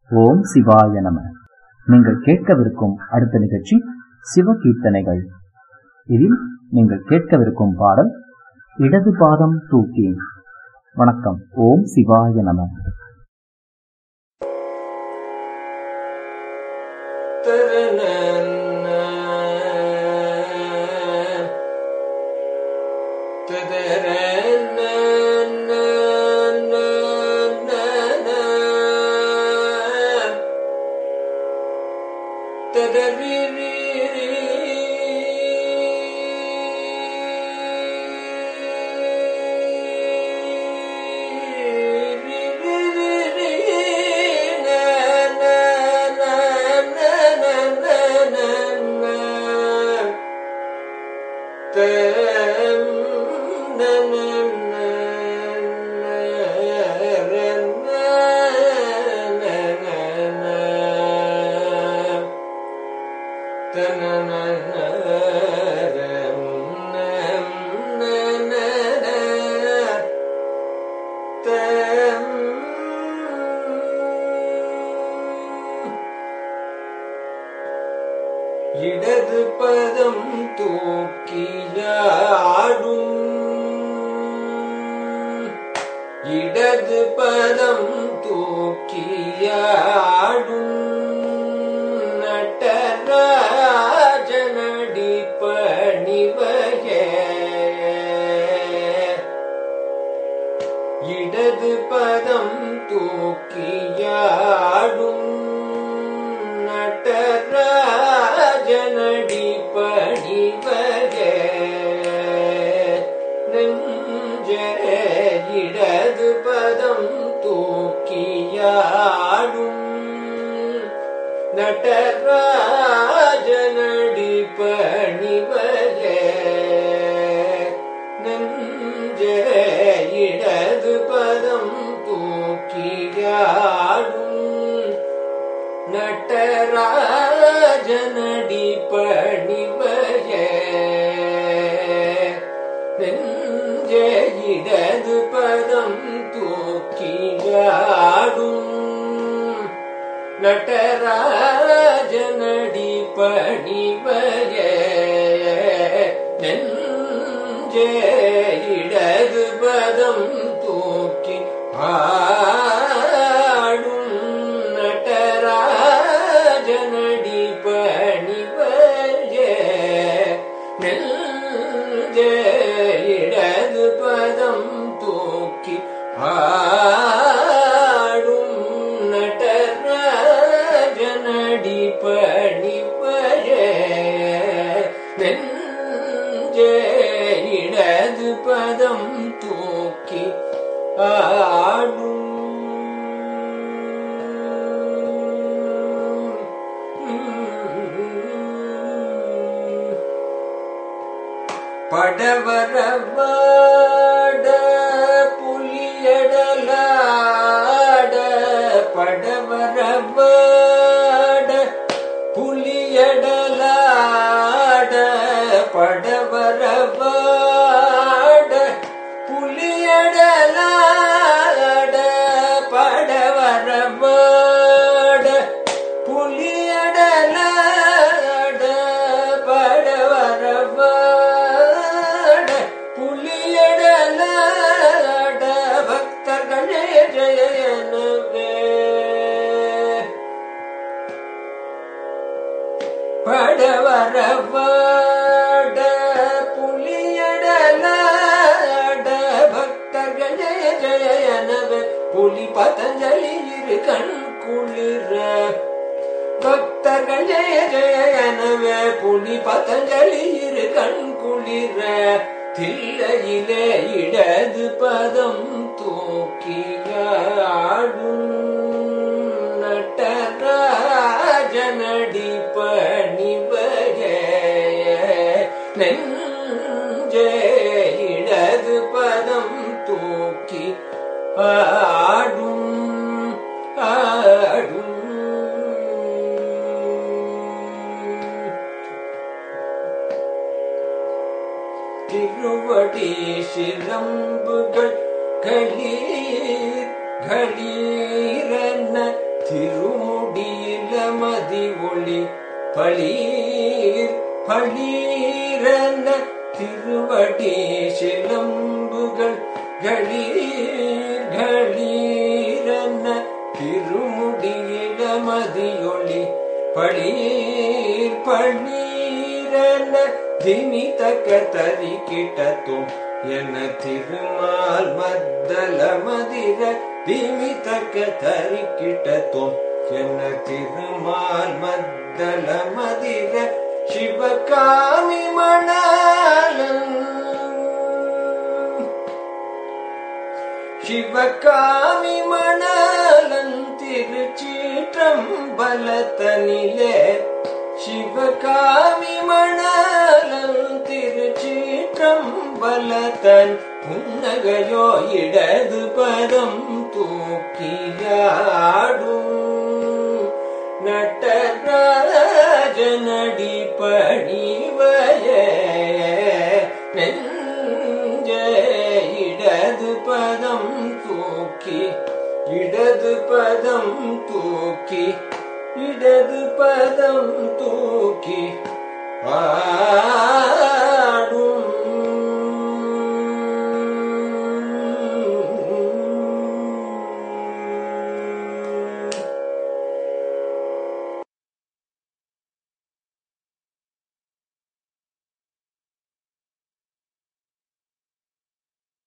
ஓம் சிவாய நம நீங்கள் கேட்கவிருக்கும் அடுத்த நிகழ்ச்சி சிவகீர்த்தனைகள் இதில் நீங்கள் கேட்கவிருக்கும் பாடல் இடது பாதம் தூக்கி வணக்கம் ஓம் சிவாய நம இடது பதம் தூக்கியாடும் இடது பதம் தூக்கியாடும் நட்டராஜனடி பணிவகே இடது பதம் தூக்கியாடும் நட்டராஜனடி பணிவகே நெஞ்சரே இடது பதம் தூக்கியாடும் நடராஜனடி பணிவகே நெஞ்சே இடது பதம் தூக்கியாடும் நடராஜனடி பணிவகே நெஞ்சே இடது பதம் தூக்கியாடும் நடராஜனடி பணிவகே நெஞ்சே இடது பதம் தூக்கி ஆடும் நடராஜனடி பணிவகே நெஞ்சே இடது பதம் தூக்கி ஆடும் நடராஜனடி பணிவகே நெஞ்சே இடது பதம் தூக்கி ஆடும் படவரவாட புலியடலாட படவரவாட புலியடலாட படவரவாட புலியடலாட படவரவாட புலியடலாட படவரவாட புலியடலாட பக்தர்களே ஜெயனவே படவரவாட புலியடலாட பக்தர்களே ஜெயனவே புலி பதஞ்சலி இரு கண் குளிர பக்தர்கள் ஜெய ஜெயனவே புலி பதஞ்சலி இரு கண் குளிர தில்லையிலே இடது பதம் தூக்கியாடும் நட்டராஜனடி பணிவகே நெஞ்சே இடது பதம் தூக்கி ஆடும் ஆடும் திருவடி சிலம்புகள் களீர் களீரென திரும மதி ஒளி பளீர் பளீரன திருவடி சிலம்புகள் களீர் களீரன திருமுடியில மதியொளி பளீர் பளீரன திமிதக்க தரிக்கிட்டத்தும் என திருமால் மத்தல மதிர திமிதக்க தரிக்கிட்டத்தும் என்ன திருமால் மத்தல மதிர சிவகாமி மணாலன் சிவகாமி மணாலன் திருச்சீற்றம்பலத்தனிலே சிவகாமி மணாலன் திருச்சீற்றம்பலத்தன் புன்னகையோ இடது பதம் தூக்கியாடும் நட்டராஜனடி பணிவய நெஞ்ச இடது பதம் தூக்கி இடது பதம் தூக்கி இடது பதம் தூக்கி ஆ